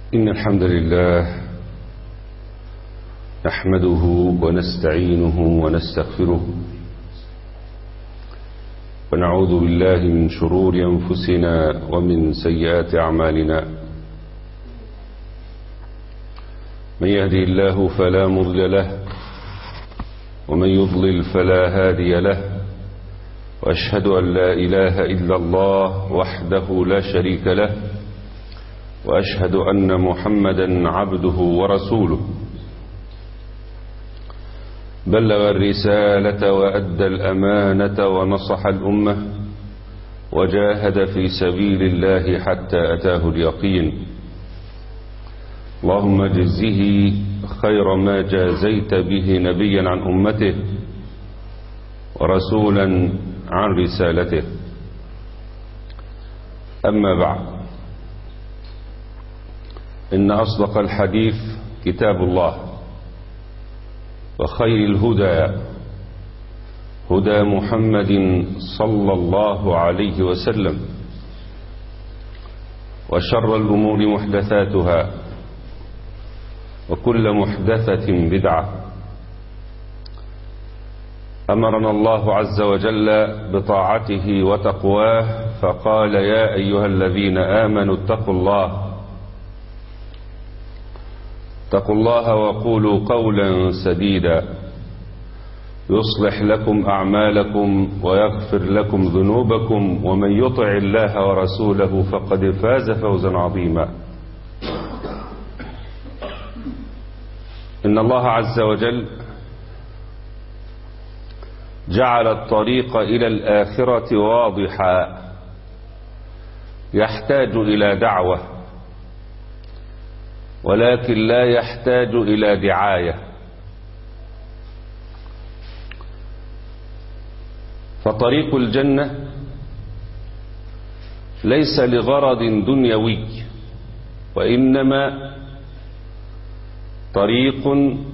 إن الحمد لله نحمده ونستعينه ونستغفره ونعوذ بالله من شرور أنفسنا ومن سيئات أعمالنا من يهدي الله فلا مضل له ومن يضلل فلا هادي له وأشهد أن لا إله إلا الله وحده لا شريك له وأشهد أن محمدا عبده ورسوله بلغ الرسالة وأدى الأمانة ونصح الأمة وجاهد في سبيل الله حتى أتاه اليقين اللهم جزه خير ما جازيت به نبيا عن أمته ورسولا عن رسالته أما بعد إن أصدق الحديث كتاب الله وخير الهدى هدى محمد صلى الله عليه وسلم وشر الأمور محدثاتها وكل محدثة بدعة أمرنا الله عز وجل بطاعته وتقواه فقال يا أيها الذين آمنوا اتقوا الله اتقوا الله وقولوا قولا سديدا يصلح لكم أعمالكم ويغفر لكم ذنوبكم ومن يطع الله ورسوله فقد فاز فوزا عظيما إن الله عز وجل جعل الطريق إلى الآخرة واضحا يحتاج إلى دعوة ولكن لا يحتاج إلى دعاية فطريق الجنة ليس لغرض دنيوي وإنما طريق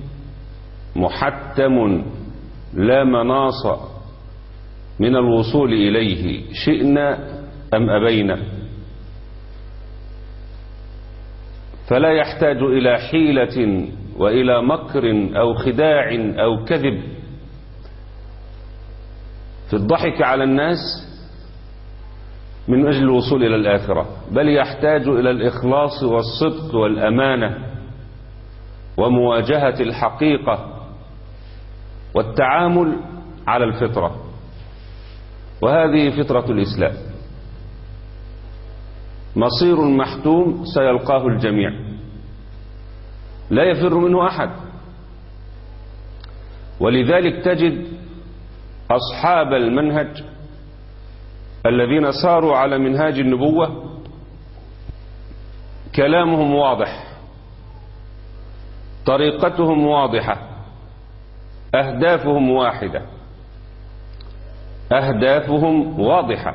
محتم لا مناص من الوصول إليه شئنا أم أبينا فلا يحتاج إلى حيلة وإلى مكر أو خداع أو كذب في الضحك على الناس من أجل الوصول إلى الآخرة بل يحتاج إلى الإخلاص والصدق والأمانة ومواجهة الحقيقة والتعامل على الفطرة وهذه فطرة الإسلام مصير محتوم سيلقاه الجميع لا يفر منه أحد ولذلك تجد أصحاب المنهج الذين ساروا على منهاج النبوة كلامهم واضح طريقتهم واضحة أهدافهم واحدة أهدافهم واضحة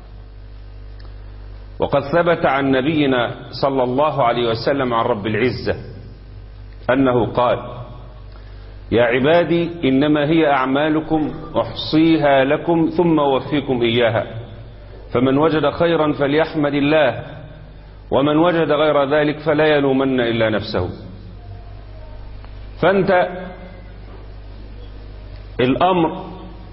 وقد ثبت عن نبينا صلى الله عليه وسلم عن رب العزة أنه قال يا عبادي إنما هي أعمالكم أحصيها لكم ثم أوفيكم إياها فمن وجد خيرا فليحمد الله ومن وجد غير ذلك فلا يلومن إلا نفسه فأنت الأمر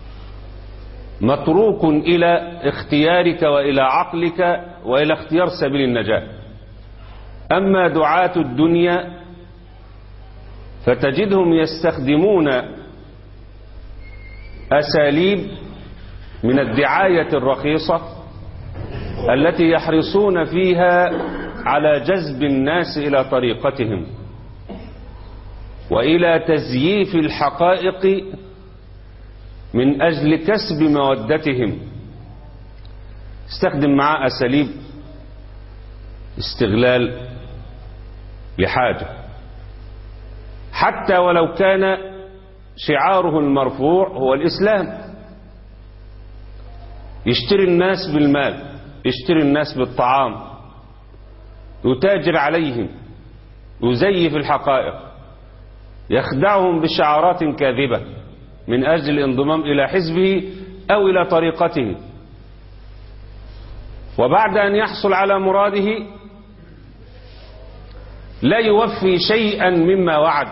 متروك إلى اختيارك وإلى عقلك وإلى اختيار سبيل النجاة أما دعاة الدنيا فتجدهم يستخدمون أساليب من الدعاية الرخيصة التي يحرصون فيها على جذب الناس إلى طريقتهم وإلى تزييف الحقائق من أجل كسب مودتهم استخدم معاه أساليب استغلال لحاجة حتى ولو كان شعاره المرفوع هو الإسلام يشتري الناس بالمال يشتري الناس بالطعام يتاجر عليهم يزيف الحقائق يخدعهم بشعارات كاذبة من أجل الانضمام إلى حزبه أو إلى طريقته وبعد أن يحصل على مراده لا يوفي شيئا مما وعد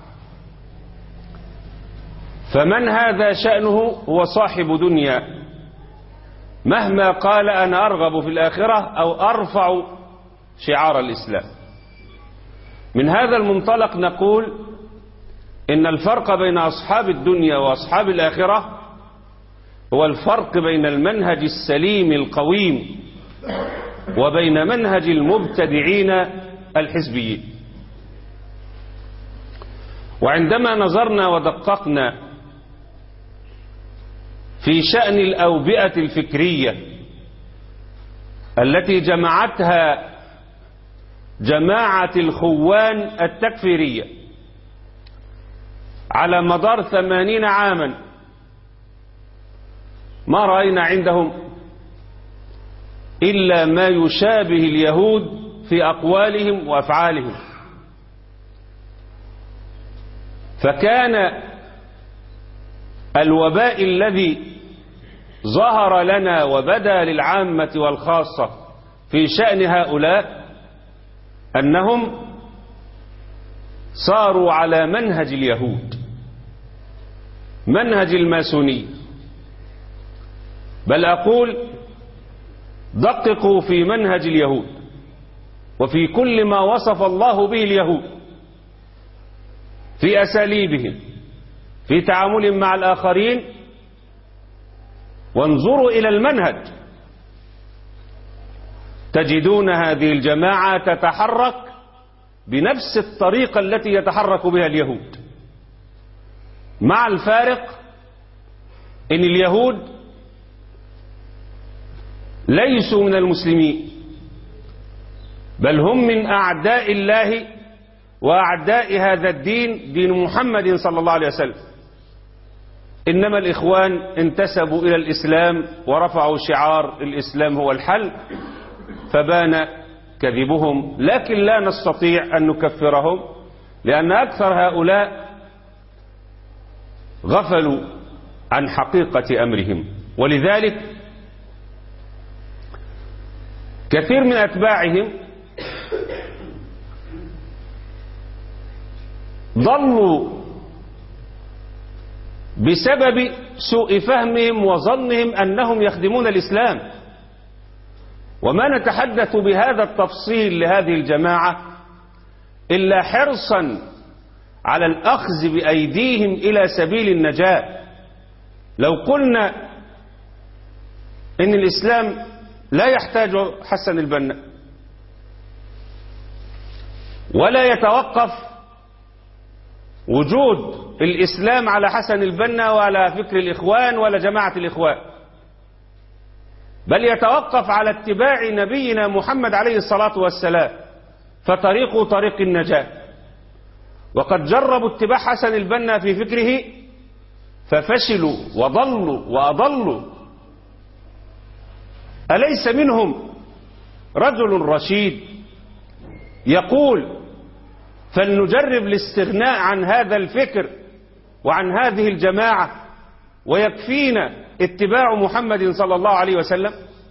فمن هذا شأنه هو صاحب دنيا مهما قال أنا أرغب في الآخرة أو أرفع شعار الإسلام من هذا المنطلق نقول إن الفرق بين أصحاب الدنيا وأصحاب الآخرة هو الفرق بين المنهج السليم القويم وبين منهج المبتدعين الحزبيين وعندما نظرنا ودققنا في شأن الأوبئة الفكرية التي جمعتها جماعة الخوان التكفيرية على مدار ثمانين عاما ما رأينا عندهم إلا ما يشابه اليهود في أقوالهم وأفعالهم فكان الوباء الذي ظهر لنا وبدا للعامة والخاصة في شأن هؤلاء أنهم صاروا على منهج اليهود منهج الماسوني بل أقول دققوا في منهج اليهود وفي كل ما وصف الله به اليهود في أساليبهم في تعاملهم مع الآخرين وانظروا إلى المنهج تجدون هذه الجماعة تتحرك بنفس الطريقة التي يتحرك بها اليهود مع الفارق ان اليهود ليسوا من المسلمين بل هم من اعداء الله واعداء هذا الدين دين محمد صلى الله عليه وسلم انما الاخوان انتسبوا الى الاسلام ورفعوا شعار الاسلام هو الحل فبان كذبهم لكن لا نستطيع ان نكفرهم لان اكثر هؤلاء غفلوا عن حقيقة أمرهم ولذلك كثير من أتباعهم ضلوا بسبب سوء فهمهم وظنهم أنهم يخدمون الإسلام وما نتحدث بهذا التفصيل لهذه الجماعة إلا حرصا على الأخذ بأيديهم إلى سبيل النجاة لو قلنا إن الإسلام لا يحتاج حسن البنا ولا يتوقف وجود الإسلام على حسن البنا وعلى فكر الإخوان ولا جماعة الإخوان بل يتوقف على اتباع نبينا محمد عليه الصلاة والسلام فطريقه طريق النجاه وقد جربوا اتباع حسن البنا في فكره ففشلوا وضلوا وأضلوا أليس منهم رجل رشيد يقول فلنجرب الاستغناء عن هذا الفكر وعن هذه الجماعة ويكفينا اتباع محمد صلى الله عليه وسلم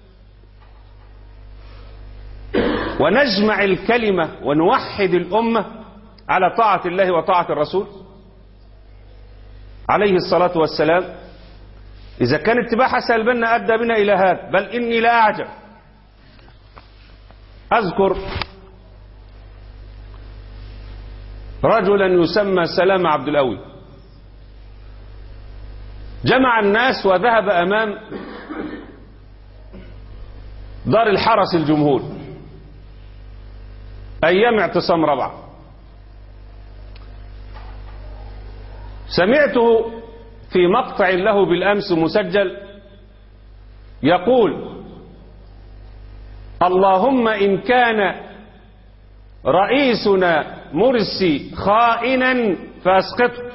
ونجمع الكلمة ونوحد الأمة على طاعة الله وطاعة الرسول عليه الصلاة والسلام إذا كان اتباع حسن البنا أدى بنا إلى هذا بل إني لا أعجب أذكر رجلا يسمى سلام عبد الأوي جمع الناس وذهب أمام دار الحرس الجمهور أيام اعتصام ربعه سمعته في مقطع له بالأمس مسجل يقول اللهم إن كان رئيسنا مرسي خائنا فأسقطه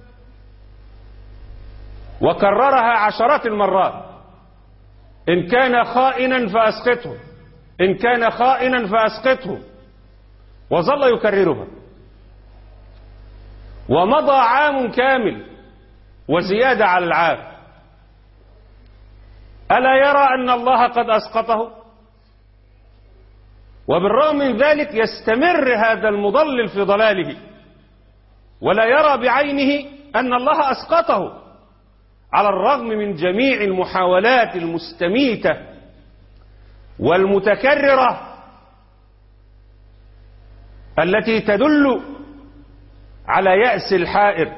وكررها عشرات المرات إن كان خائنا فأسقطه إن كان خائنا فأسقطه وظل يكررها ومضى عام كامل وزيادة على العام ألا يرى أن الله قد أسقطه وبالرغم من ذلك يستمر هذا المضلل في ضلاله ولا يرى بعينه أن الله أسقطه على الرغم من جميع المحاولات المستميتة والمتكررة التي تدل على يأس الحائر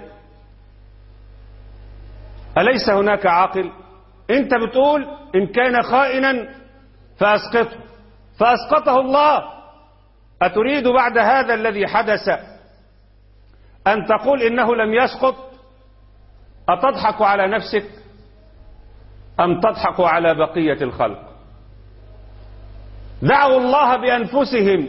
أليس هناك عاقل انت بتقول ان كان خائنا فاسقطه فاسقطه الله اتريد بعد هذا الذي حدث ان تقول انه لم يسقط اتضحك على نفسك ام تضحك على بقيه الخلق دعوا الله بانفسهم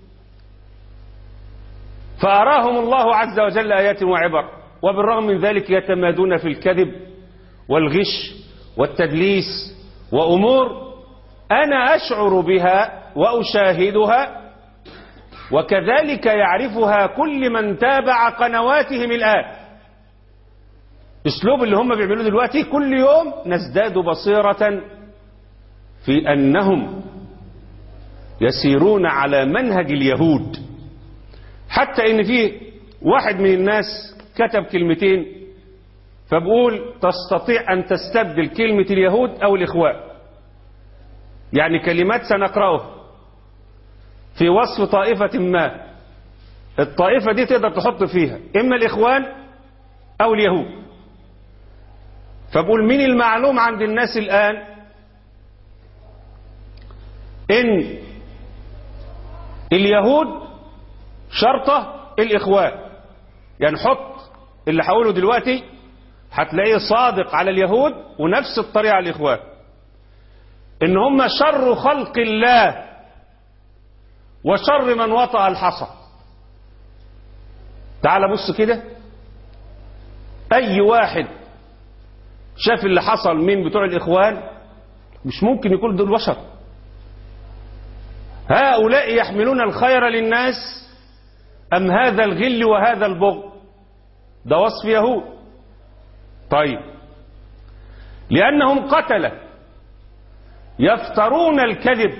فاراهم الله عز وجل ايات وعبر وبالرغم من ذلك يتمادون في الكذب والغش والتدليس وأمور أنا أشعر بها وأشاهدها وكذلك يعرفها كل من تابع قنواتهم الآن اسلوب اللي هم بيعملوه دلوقتي كل يوم نزداد بصيرة في أنهم يسيرون على منهج اليهود حتى ان في واحد من الناس كتب كلمتين فبقول تستطيع أن تستبدل كلمة اليهود أو الإخوان يعني كلمات سنقرأه في وصف طائفة ما الطائفة دي تقدر تحط فيها إما الإخوان أو اليهود فبقول من المعلوم عند الناس الآن إن اليهود شرطة الإخوان يعني حط اللي هقوله دلوقتي هتلاقيه صادق على اليهود ونفس الطريقة على الإخوان إن هم شر خلق الله وشر من وطأ الحصى تعال بص كده أي واحد شاف اللي حصل من بتوع الإخوان مش ممكن يكون دول بشر هؤلاء يحملون الخير للناس أم هذا الغل وهذا البغض ده وصف يهود طيب لأنهم قتلة يفترون الكذب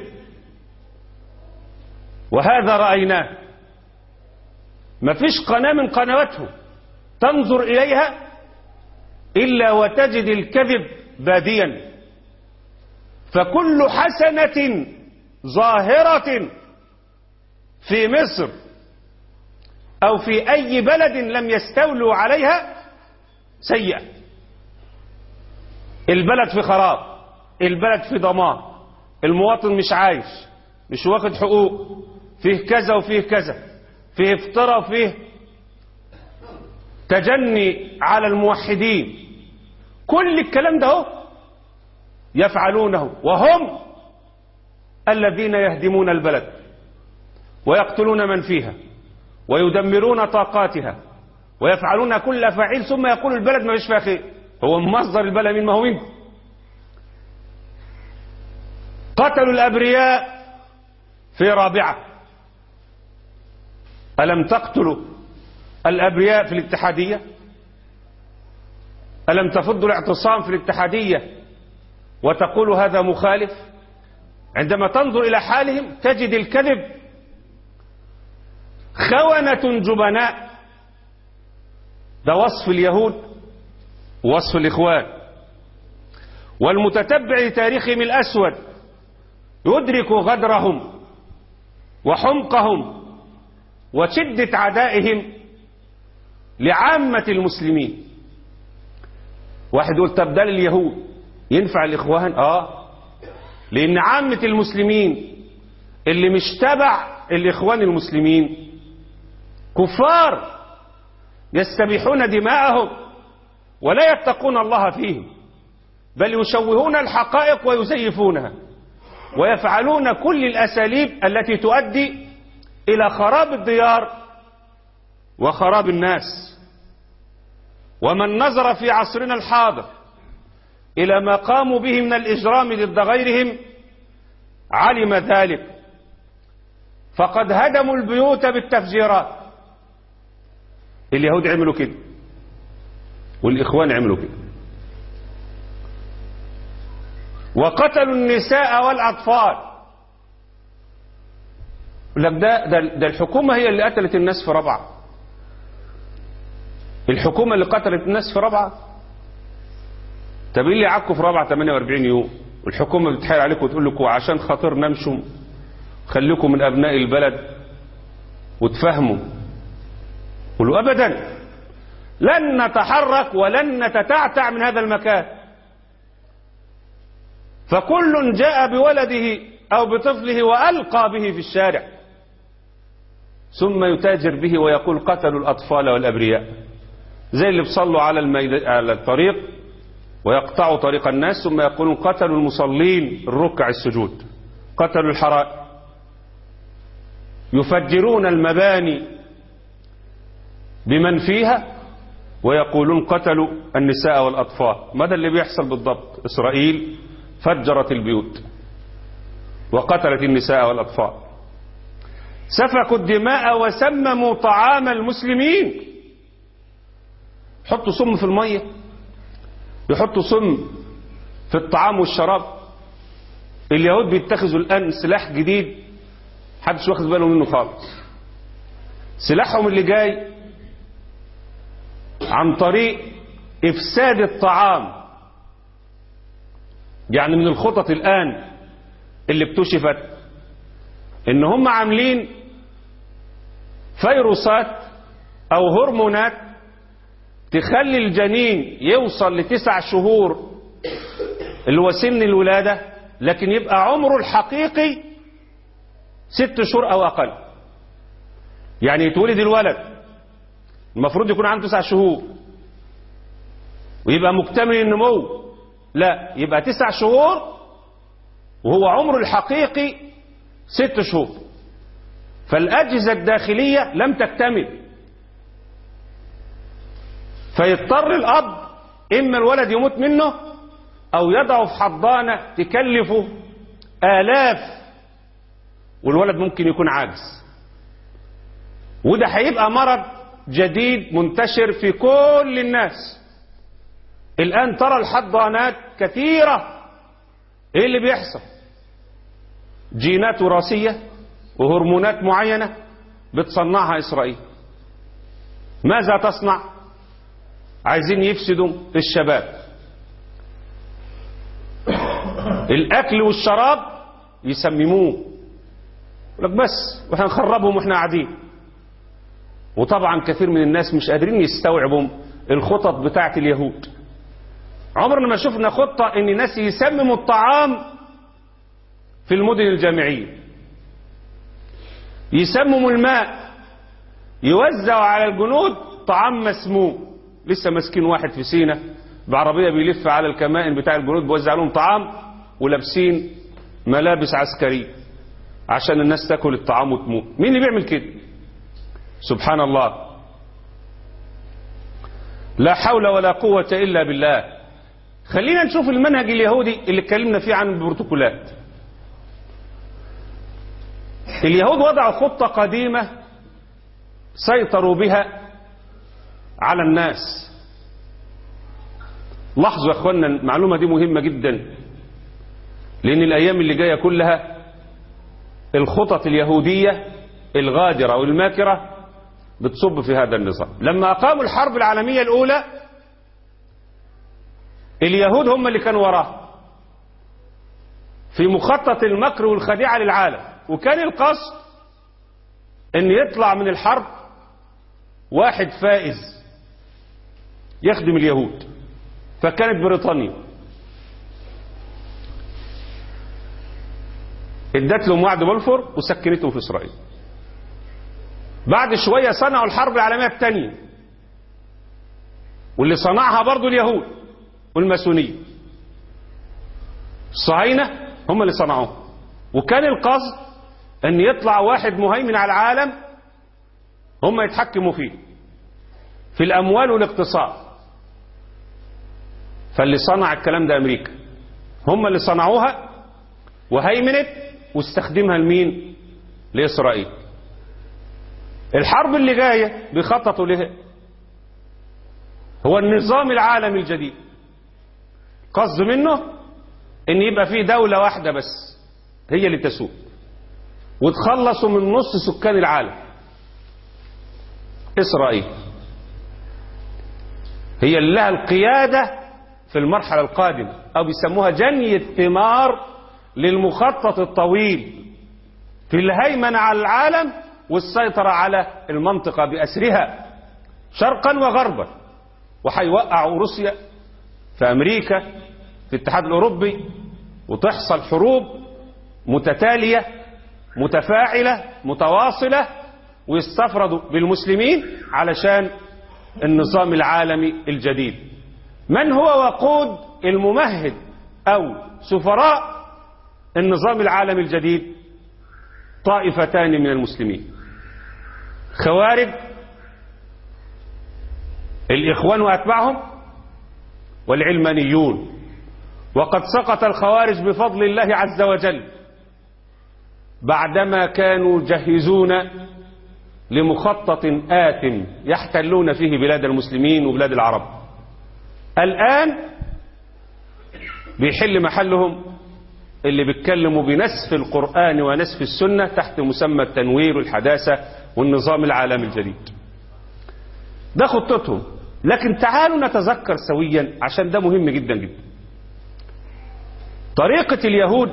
وهذا رأيناه ما فيش قناة من قنواتهم تنظر إليها إلا وتجد الكذب باديا فكل حسنة ظاهرة في مصر أو في أي بلد لم يستولوا عليها سيئة البلد في خراب البلد في ضمان المواطن مش عايش مش واخد حقوق فيه كذا وفيه كذا فيه افتراء وفيه تجني على الموحدين كل الكلام ده هو يفعلونه وهم الذين يهدمون البلد ويقتلون من فيها ويدمرون طاقاتها ويفعلون كل فعيل ثم يقول البلد ما فيش فيها خير هو مصدر البلد من ما هو منكم قتلوا الأبرياء في رابعة ألم تقتلوا الأبرياء في الاتحادية ألم تفضوا الاعتصام في الاتحادية وتقول هذا مخالف عندما تنظر إلى حالهم تجد الكذب خونة جبناء ده وصف اليهود ووصف الإخوان والمتتبع لتاريخهم الأسود يدرك غدرهم وحمقهم وشدة عدائهم لعامة المسلمين واحد يقول طب ده لليهود ينفع الإخوان آه لأن عامة المسلمين اللي مش تبع الإخوان المسلمين كفار يستبيحون دماءهم ولا يتقون الله فيهم بل يشوهون الحقائق ويزيفونها ويفعلون كل الأساليب التي تؤدي إلى خراب الديار وخراب الناس ومن نظر في عصرنا الحاضر إلى ما قاموا به من الإجرام ضد غيرهم علم ذلك فقد هدموا البيوت بالتفجيرات اليهود عملوا كده والإخوان عملوا كده وقتلوا النساء والأطفال لك ده, ده, ده الحكومة هي اللي قتلت الناس في ربعة الحكومة اللي قتلت الناس في ربعة طب ايه اللي عكوا في ربعة 48 يوم والحكومة بتحايل عليكم وتقول لكم عشان خاطرنا امشوا خليكم من ابناء البلد وتفهموا قولوا ابدا لن نتحرك ولن نتتعتع من هذا المكان فكل جاء بولده او بطفله والقى به في الشارع ثم يتاجر به ويقول قتلوا الاطفال والابرياء زي اللي بيصلوا على الميد... على الطريق ويقطعوا طريق الناس ثم يقولون قتلوا المصلين الركع السجود قتلوا الحرائق يفجرون المباني بمن فيها ويقولون قتلوا النساء والأطفال ماذا اللي بيحصل بالضبط إسرائيل فجرت البيوت وقتلت النساء والأطفال سفكوا الدماء وسمموا طعام المسلمين يحطوا سم في المية يحطوا سم في الطعام والشراب اليهود بيتخذوا الآن سلاح جديد محدش واخد باله منه خالص سلاحهم اللي جاي عن طريق إفساد الطعام يعني من الخطط الآن اللي اكتشفت إن هم عاملين فيروسات أو هرمونات تخلي الجنين يوصل لتسع شهور اللي هو سن الولادة لكن يبقى عمره الحقيقي ست شهور أو أقل يعني يتولد الولد المفروض يكون عنده تسع شهور ويبقى مكتمل النمو لا يبقى تسع شهور وهو عمره الحقيقي ست شهور فالأجهزة الداخلية لم تكتمل فيضطر الأب إما الولد يموت منه أو يضعه في حضانة تكلفه آلاف والولد ممكن يكون عاجز وده هيبقى مرض جديد منتشر في كل الناس الآن ترى الحضانات كثيرة ايه اللي بيحصل جينات وراثية وهرمونات معينة بتصنعها إسرائيل ماذا تصنع عايزين يفسدوا الشباب الأكل والشراب يسمموه لك بس واحنا نخربهم واحنا قاعدين وطبعا كثير من الناس مش قادرين يستوعبوا الخطط بتاعت اليهود عمرنا ما شفنا خطة ان الناس يسمموا الطعام في المدن الجامعية يسمموا الماء يوزعوا على الجنود طعام مسموم لسه ماسكين واحد في سينا بعربية بيلف على الكمائن بتاع الجنود بيوزع لهم طعام ولابسين ملابس عسكرية عشان الناس تاكل الطعام وتموت مين اللي بيعمل كده سبحان الله لا حول ولا قوة إلا بالله خلينا نشوف المنهج اليهودي اللي اتكلمنا فيه عن البروتوكولات اليهود وضعوا خطة قديمة سيطروا بها على الناس لاحظوا يا اخوانا المعلومة دي مهمة جدا لأن الأيام اللي جاية كلها الخطط اليهودية الغادرة والماكرة بتصب في هذا النظام لما أقاموا الحرب العالمية الأولى اليهود هم اللي كانوا وراها في مخطط المكر والخديعة للعالم وكان القصد ان يطلع من الحرب واحد فائز يخدم اليهود فكانت بريطانيا ادت لهم وعد بلفور وسكنتهم في اسرائيل بعد شوية صنعوا الحرب العالمية الثانية واللي صنعها برضو اليهود والماسونية الصهاينة هم اللي صنعوها وكان القصد ان يطلع واحد مهيمن على العالم هم يتحكموا فيه في الاموال والاقتصاد فاللي صنع الكلام ده امريكا هم اللي صنعوها وهيمنت واستخدمها لمين لاسرائيل الحرب اللي جايه بيخططوا لها هو النظام العالمي الجديد قصد منه ان يبقى فيه دولة واحدة بس هي اللي تسوق وتخلصوا من نص سكان العالم إسرائيل هي اللي لها القيادة في المرحلة القادمة أو بيسموها جني الثمار للمخطط الطويل في الهيمنة على العالم والسيطرة على المنطقة بأسرها شرقا وغربا وهيوقعوا روسيا في أمريكا في الاتحاد الأوروبي وتحصل حروب متتالية متفاعلة متواصلة ويستفردوا بالمسلمين علشان النظام العالمي الجديد من هو وقود الممهد أو سفراء النظام العالمي الجديد طائفتان من المسلمين خوارج الإخوان وأتباعهم والعلمانيون وقد سقط الخوارج بفضل الله عز وجل بعدما كانوا جهزون لمخطط آت يحتلون فيه بلاد المسلمين وبلاد العرب الآن بيحل محلهم اللي بيتكلموا بنسف القرآن ونسف السنة تحت مسمى التنوير والحداثة والنظام العالمي الجديد ده خطتهم لكن تعالوا نتذكر سويا عشان ده مهم جدا جدا طريقة اليهود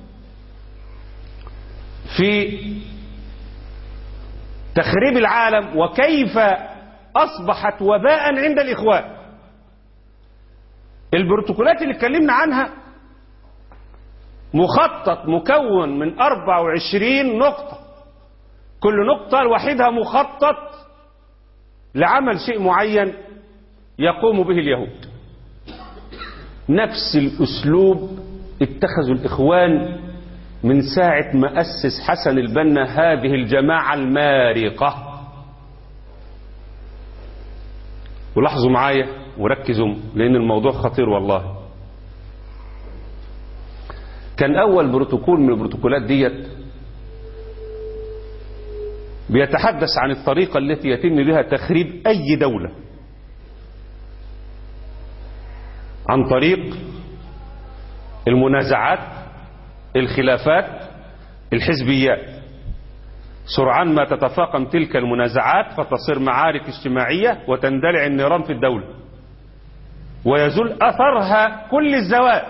في تخريب العالم وكيف أصبحت وباء عند الإخوان البروتوكولات اللي اتكلمنا عنها مخطط مكون من 24 نقطة كل نقطة لوحدها مخطط لعمل شيء معين يقوم به اليهود نفس الأسلوب اتخذوا الإخوان من ساعة ما أسس حسن البنا هذه الجماعة المارقة ولاحظوا معايا وركزوا لأن الموضوع خطير والله كان أول بروتوكول من البروتوكولات ديت بيتحدث عن الطريقة التي يتم بها تخريب أي دولة عن طريق المنازعات الخلافات الحزبيات سرعان ما تتفاقم تلك المنازعات فتصير معارك اجتماعية وتندلع النيران في الدولة ويزول أثرها كل الزوال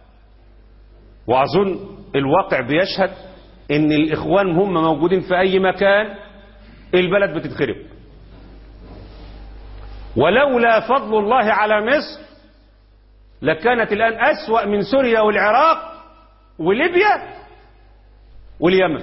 وأظن الواقع بيشهد ان الإخوان هم موجودين في أي مكان البلد بتتخرب ولولا فضل الله على مصر لكانت الآن أسوأ من سوريا والعراق وليبيا واليمن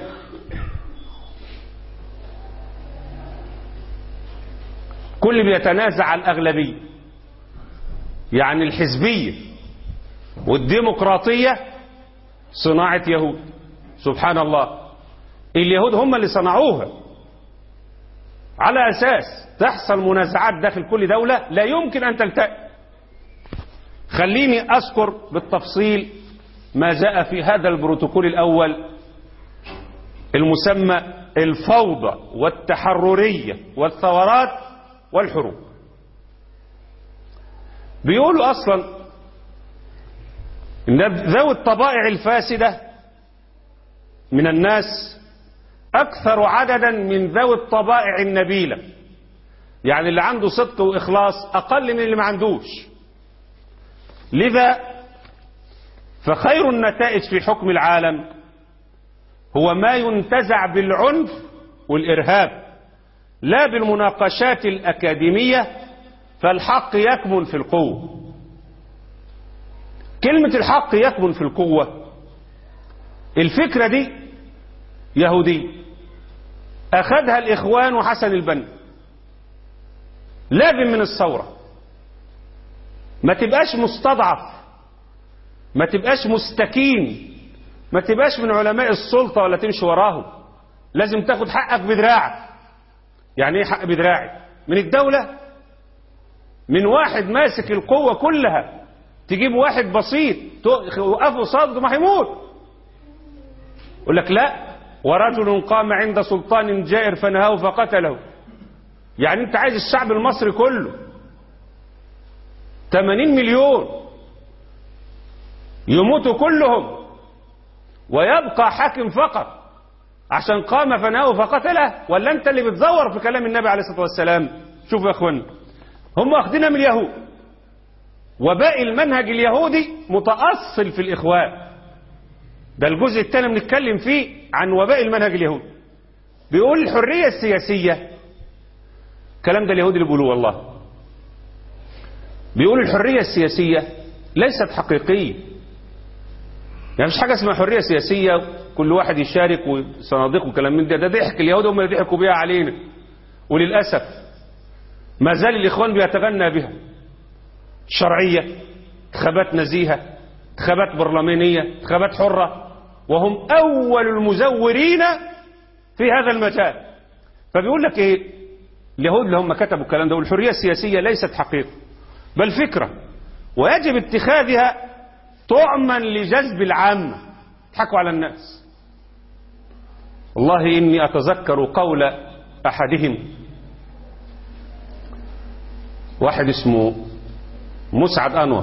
كل بيتنازع عن الأغلبية يعني الحزبية والديمقراطية صناعة يهود سبحان الله اليهود هم اللي صنعوها على أساس تحصل منازعات داخل كل دولة لا يمكن أن تلتئم خليني أذكر بالتفصيل ما جاء في هذا البروتوكول الأول المسمى الفوضى والتحررية والثورات والحروب بيقولوا أصلا إن ذوي الطبائع الفاسدة من الناس أكثر عددا من ذوي الطبائع النبيلة يعني اللي عنده صدق وإخلاص أقل من اللي ما عندوش لذا فخير النتائج في حكم العالم هو ما ينتزع بالعنف والإرهاب لا بالمناقشات الأكاديمية فالحق يكمن في القوة كلمة الحق يكمن في القوة الفكرة دي يهودية أخذها الإخوان وحسن البنا لازم من الثورة ما تبقاش مستضعف ما تبقاش مستكين ما تبقاش من علماء السلطة ولا تمشي وراهم لازم تاخد حقك بدراعك يعني ايه حق بدراعي من الدولة من واحد ماسك القوة كلها تجيب واحد بسيط توقفه صد ما هيموت يقول لك لا ورجل قام عند سلطان جائر فنهاه فقتله يعني انت عايز الشعب المصري كله 80 مليون يموتوا كلهم ويبقى حاكم فقط عشان قام فناه فقتله ولا انت اللي بتزور في كلام النبي عليه الصلاة والسلام شوفوا يا اخوانا هم واخدينها من اليهود وباقي المنهج اليهودي متأصل في الإخوان ده الجزء الثاني بنتكلم فيه عن وباء المنهج اليهودي بيقول الحرية السياسية الكلام ده اليهود اللي بيقولوه والله بيقول الحرية السياسية ليست حقيقية يعني مش حاجة اسمها حرية سياسية كل واحد يشارك وصناديق وكلام من ده ده ضحك اليهود هم اللي ضحكوا بيها علينا وللأسف ما زال الإخوان بيتغنى بها شرعية انتخابات نزيهة انتخابات برلمانية انتخابات حرة وهم أول المزورين في هذا المجال فبيقول لك ايه اليهود اللي هم كتبوا الكلام ده والحرية السياسية ليست حقيقة بل فكرة ويجب اتخاذها طعما لجذب العامة يضحكوا على الناس والله إني أتذكر قول أحدهم واحد اسمه مسعد أنور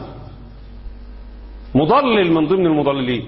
مضلل من ضمن المضللين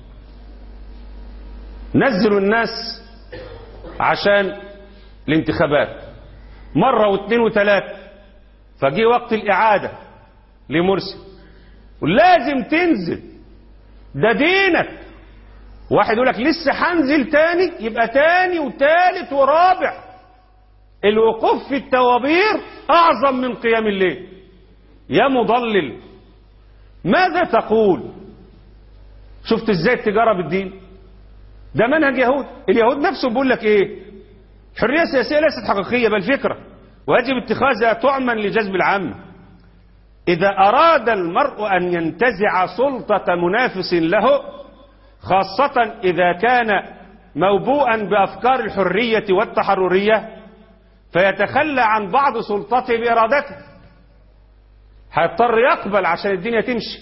نزلوا الناس عشان الانتخابات مرة واثنين وثلاثة فجي وقت الإعادة لمرسي ولازم تنزل ده دينك واحد يقول لك لسه هنزل تاني يبقى تاني وتالت ورابع الوقوف في التوابير أعظم من قيام الليل يا مضلل ماذا تقول شفت ازاي التجارة بالدين ده منهج يهود اليهود نفسه بيقول لك ايه الحرية السياسية ليست حقيقية بل فكرة ويجب اتخاذها طعما لجذب العامة إذا أراد المرء أن ينتزع سلطة منافس له خاصة إذا كان موبوءا بأفكار الحرية والتحررية فيتخلى عن بعض سلطته بإرادته هيضطر يقبل عشان الدنيا تمشي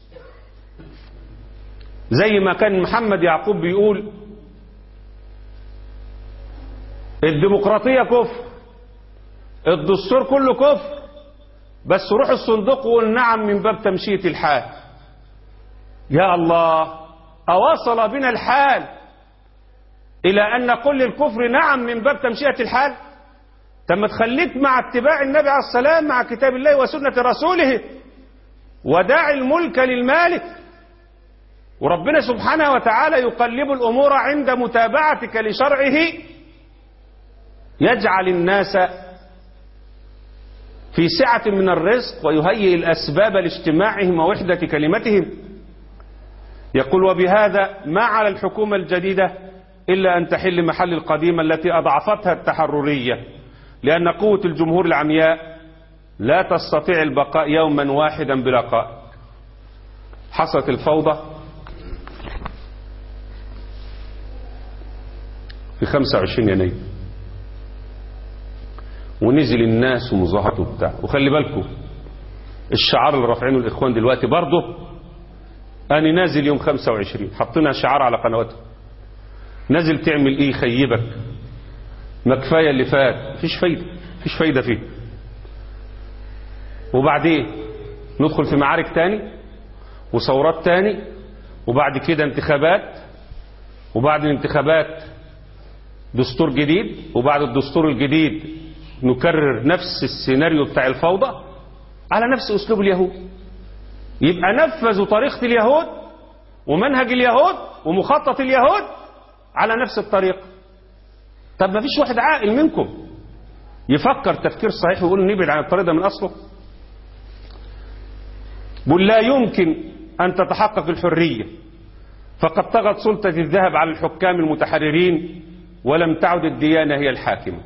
زي ما كان محمد يعقوب بيقول الديمقراطية كفر الدستور كله كفر بس روح الصندوق وقول نعم من باب تمشية الحال يا الله أوصل بنا الحال إلى أن نقول للكفر نعم من باب تمشية الحال تم تخليك مع اتباع النبي عليه السلام مع كتاب الله وسنة رسوله وداع الملك للمالك وربنا سبحانه وتعالى يقلب الأمور عند متابعتك لشرعه يجعل الناس في سعة من الرزق ويهيئ الأسباب لاجتماعهم ووحدة كلمتهم يقول وبهذا ما على الحكومة الجديدة إلا أن تحل محل القديمة التي أضعفتها التحررية لأن قوة الجمهور العمياء لا تستطيع البقاء يوما واحدا بلا قائد حصلت الفوضى في 25 يناير ونزل الناس ومظاهرته بتاع وخلي بالكم الشعار اللي رافعينه الاخوان دلوقتي برضه انا نازل يوم 25 حاطينها شعار على قنواتهم نازل تعمل ايه يخيبك ما كفايه اللي فات مفيش فايده مفيش فايده فيه وبعدين ندخل في معارك تاني وثورات تاني وبعد كده انتخابات وبعد الانتخابات دستور جديد وبعد الدستور الجديد نكرر نفس السيناريو بتاع الفوضى على نفس اسلوب اليهود يبقى نفذوا طريقة اليهود ومنهج اليهود ومخطط اليهود على نفس الطريقة طب ما فيش واحد عاقل منكم يفكر تفكير صحيح ويقول نبعد عن الطريق ده من اصله بل لا يمكن ان تتحقق الحرية فقد طغت سلطة الذهب على الحكام المتحررين ولم تعد الديانة هي الحاكمة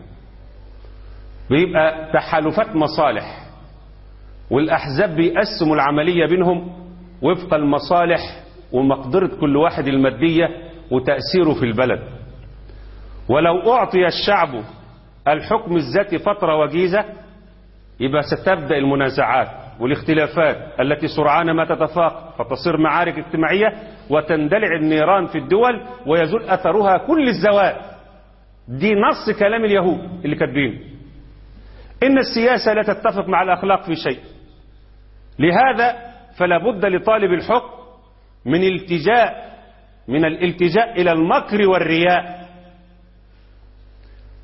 بيبقى تحالفات مصالح والأحزاب بيقسموا العملية بينهم وفق المصالح ومقدرة كل واحد المادية وتأثيره في البلد ولو أعطي الشعب الحكم الذاتي فترة وجيزة يبقى ستبدأ المنازعات والاختلافات التي سرعان ما تتفاقم فتصير معارك اجتماعية وتندلع النيران في الدول ويزول أثرها كل الزوال دي نص كلام اليهود اللي كاتبينه إن السياسة لا تتفق مع الأخلاق في شيء لهذا فلا بد لطالب الحكم من التجاء من الالتجاء إلى المكر والرياء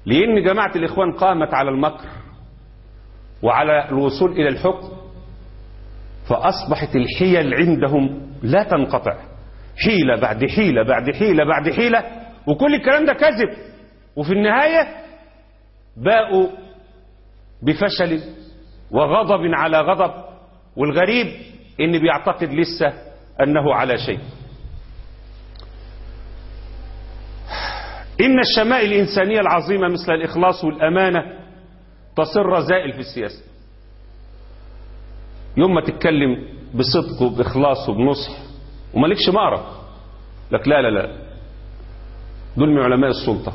لأن جماعة الإخوان قامت على المكر وعلى الوصول إلى الحكم فأصبحت الحيل عندهم لا تنقطع حيلة بعد حيلة بعد حيلة بعد حيلة وكل الكلام ده كذب وفي النهاية باءوا بفشل وغضب على غضب والغريب ان بيعتقد لسه انه على شيء ان الشمائل الانسانيه العظيمه مثل الاخلاص والامانه تصير رذائل في السياسه يوم ما تتكلم بصدق وباخلاص وبنصح ومالكش مقرب لك لا لا لا دول من علماء السلطه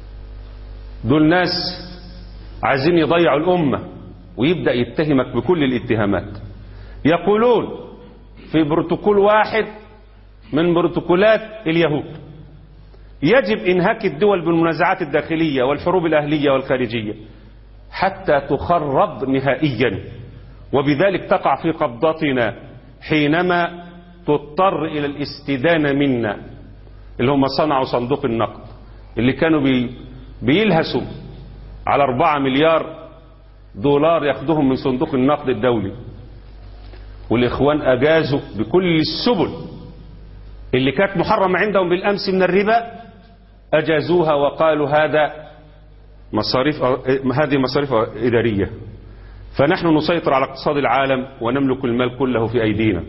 دول ناس عايزين يضيعوا الامه ويبدا يتهمك بكل الاتهامات يقولون في بروتوكول واحد من بروتوكولات اليهود يجب انهاك الدول بالمنازعات الداخليه والحروب الاهليه والخارجيه حتى تخرب نهائيا وبذلك تقع في قبضتنا حينما تضطر الى الاستدانه منا اللي هم صنعوا صندوق النقد اللي كانوا بي بيلهسوا على 4 مليار دولار ياخدهم من صندوق النقد الدولي والإخوان أجازوا بكل السبل اللي كانت محرمة عندهم بالأمس من الربا أجازوها وقالوا هذا مصاريف هذه مصاريف إدارية فنحن نسيطر على اقتصاد العالم ونملك المال كله في أيدينا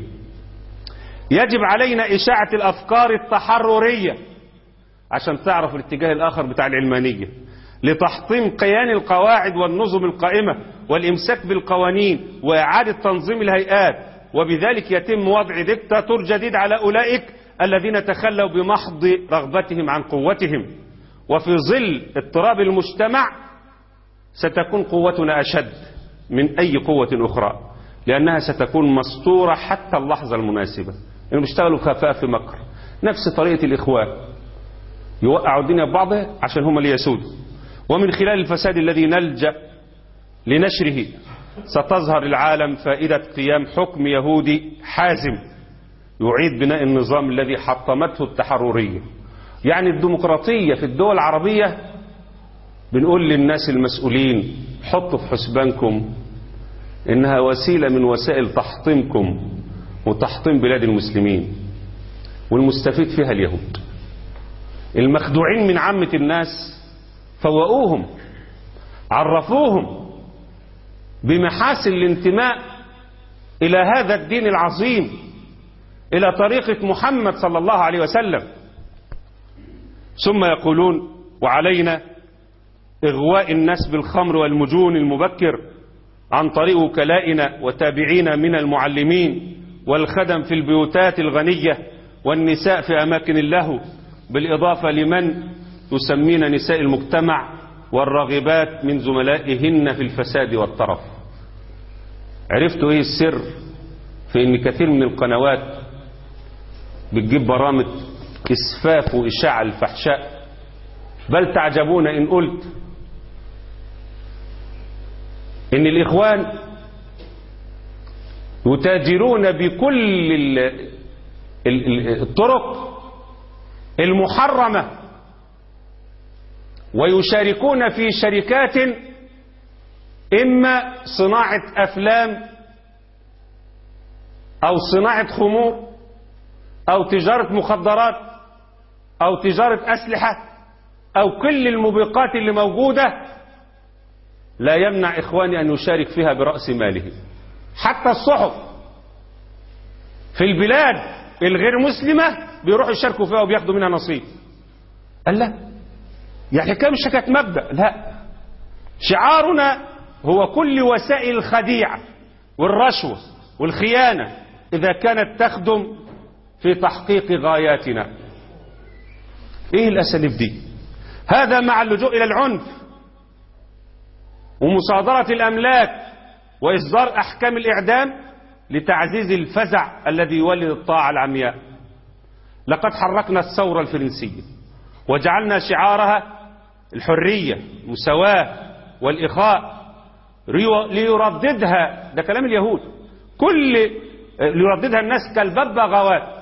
يجب علينا إشاعة الأفكار التحررية عشان تعرف الاتجاه الآخر بتاع العلمانية لتحطيم قيان القواعد والنظم القائمة والإمساك بالقوانين وإعادة تنظيم الهيئات وبذلك يتم وضع دكتاتور جديد على أولئك الذين تخلوا بمحض رغبتهم عن قوتهم وفي ظل اضطراب المجتمع ستكون قوتنا أشد من أي قوة أخرى لأنها ستكون مسطورة حتى اللحظة المناسبة إنهم بيشتغلوا خفاء في مكر نفس طريقة الإخوان يوقعوا الدنيا ببعضها عشان هم اللي يسودوا ومن خلال الفساد الذي نلجأ لنشره ستظهر العالم فائدة قيام حكم يهودي حازم يعيد بناء النظام الذي حطمته التحررية يعني الديمقراطية في الدول العربية بنقول للناس المسؤولين حطوا في حسبانكم إنها وسيلة من وسائل تحطيمكم وتحطيم بلاد المسلمين والمستفيد فيها اليهود المخدوعين من عامة الناس فوقوهم عرفوهم بمحاسن الانتماء إلى هذا الدين العظيم إلى طريقة محمد صلى الله عليه وسلم ثم يقولون وعلينا إغواء الناس بالخمر والمجون المبكر عن طريق وكلائنا وتابعينا من المعلمين والخدم في البيوتات الغنية والنساء في أماكن اللهو بالإضافة لمن يسمين نساء المجتمع والراغبات من زملائهن في الفساد والطرف عرفتوا ايه السر في ان كثير من القنوات بتجيب برامج اسفاف واشاعة الفحشاء بل تعجبون ان قلت ان الاخوان يتاجرون بكل الطرق المحرمة ويشاركون في شركات إما صناعة أفلام أو صناعة خمور أو تجارة مخدرات أو تجارة أسلحة أو كل الموبقات اللي موجودة لا يمنع إخواني أن يشارك فيها برأس ماله حتى الصحف في البلاد الغير مسلمة بيروحوا يشاركوا فيها وبياخدوا منها نصيب قال لا يعني كم مش كانت مبدأ لا شعارنا هو كل وسائل الخديعة والرشوة والخيانة إذا كانت تخدم في تحقيق غاياتنا إيه الأساليب دي هذا مع اللجوء إلى العنف ومصادرة الأملاك وإصدار أحكام الإعدام لتعزيز الفزع الذي يولد الطاعة العمياء لقد حركنا الثورة الفرنسية وجعلنا شعارها الحرية المساواة والإخاء ليرددها ده كلام اليهود كل ليرددها الناس كالببغاوات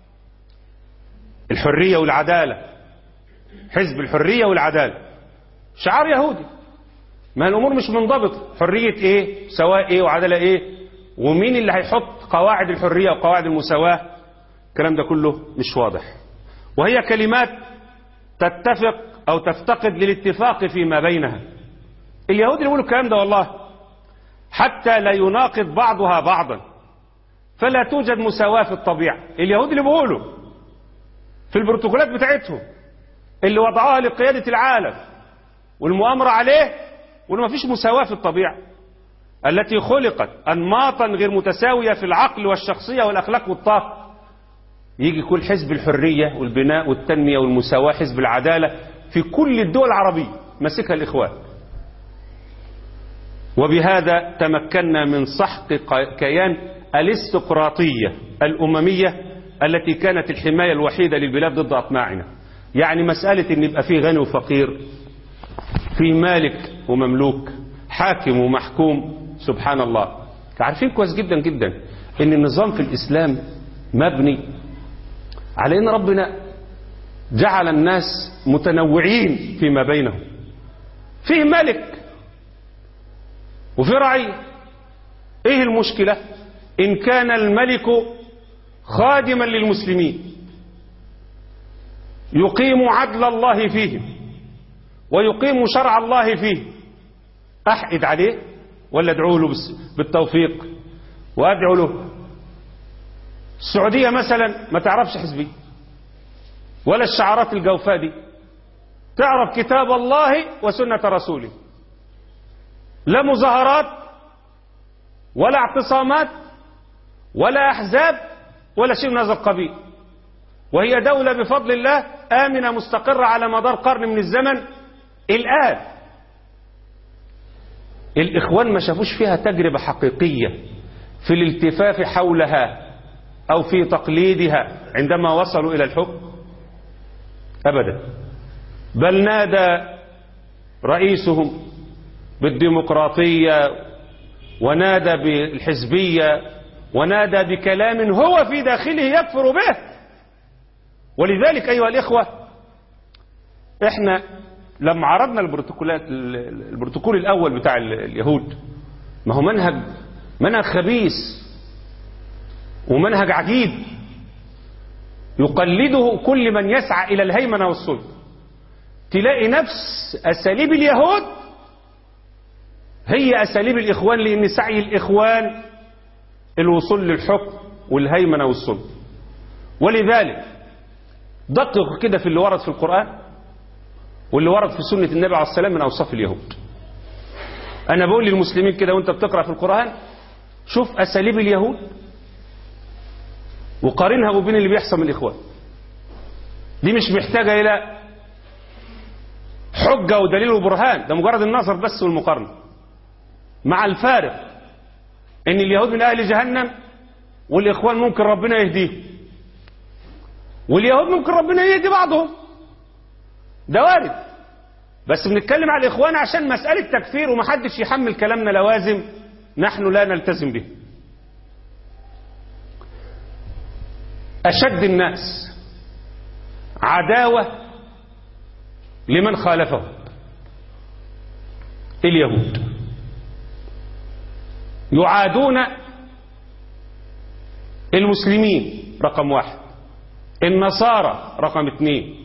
الحرية والعدالة حزب الحرية والعدالة شعار يهودي ما الامور مش منضبطه حريه ايه سواء ايه وعداله ايه ومين اللي هيحط قواعد الحريه وقواعد المساواه الكلام ده كله مش واضح وهي كلمات تتفق او تفتقد للاتفاق فيما بينها اليهود اللي بيقولوا الكلام ده والله حتى لا يناقض بعضها بعضا فلا توجد مساواة في الطبيعة اليهود اللي بيقولوا في البروتوكولات بتاعتهم اللي وضعوها لقيادة العالم والمؤامرة عليه وانه ما فيش مساواة في الطبيعة التي خلقت أنماطا غير متساوية في العقل والشخصية والأخلاق والطاقة يجي كل حزب الحرية والبناء والتنمية والمساواة حزب العدالة في كل الدول العربية مسكها الإخوان وبهذا تمكنا من سحق كيان الاستقراطية الأممية التي كانت الحماية الوحيدة للبلاد ضد أطماعنا يعني مسألة أن يبقى فيه غني وفقير في مالك ومملوك حاكم ومحكوم سبحان الله عارفين كويس جدا جدا ان النظام في الإسلام مبني على ان ربنا جعل الناس متنوعين فيما بينهم فيه ملك وفي رعية ايه المشكلة ان كان الملك خادما للمسلمين يقيم عدل الله فيهم ويقيم شرع الله فيه احقد عليه ولا ادعو له بالتوفيق وادعو له السعودية مثلا ما تعرفش حزبي ولا الشعارات الجوفاء دي تعرف كتاب الله وسنة رسوله لا مظاهرات ولا اعتصامات ولا أحزاب ولا شيء من هذا القبيل وهي دولة بفضل الله آمنة مستقرة على مدار قرن من الزمن الآن الإخوان ما شافوش فيها تجربة حقيقية في الالتفاف حولها أو في تقليدها عندما وصلوا إلى الحكم أبدا بل نادى رئيسهم بالديمقراطية ونادى بالحزبية ونادى بكلام هو في داخله يكفر به ولذلك أيها الإخوة احنا لما عرضنا البروتوكولات البروتوكول الأول بتاع اليهود ما هو منهج منهج خبيث ومنهج عجيب يقلده كل من يسعى إلى الهيمنة والسلطة تلاقي نفس أساليب اليهود هي أساليب الإخوان لأن سعي الإخوان الوصول للحكم والهيمنة والسلطة ولذلك دققوا كده في اللي ورد في القرآن واللي ورد في سنة النبي عليه السلام من أوصاف اليهود أنا بقول للمسلمين كده وأنت بتقرأ في القرآن شوف أساليب اليهود وقارنها وبين اللي بيحصل من الإخوان دي مش محتاجة إلى حجة ودليل وبرهان ده مجرد النظر بس والمقارنة مع الفارق ان اليهود من اهل جهنم والاخوان ممكن ربنا يهديهم واليهود ممكن ربنا يهدي بعضهم ده وارد بس بنتكلم على الاخوان عشان مسألة تكفير ومحدش يحمل كلامنا لوازم نحن لا نلتزم به أشد الناس عداوة لمن خالفه اليهود يعادون المسلمين رقم واحد النصارى رقم اثنين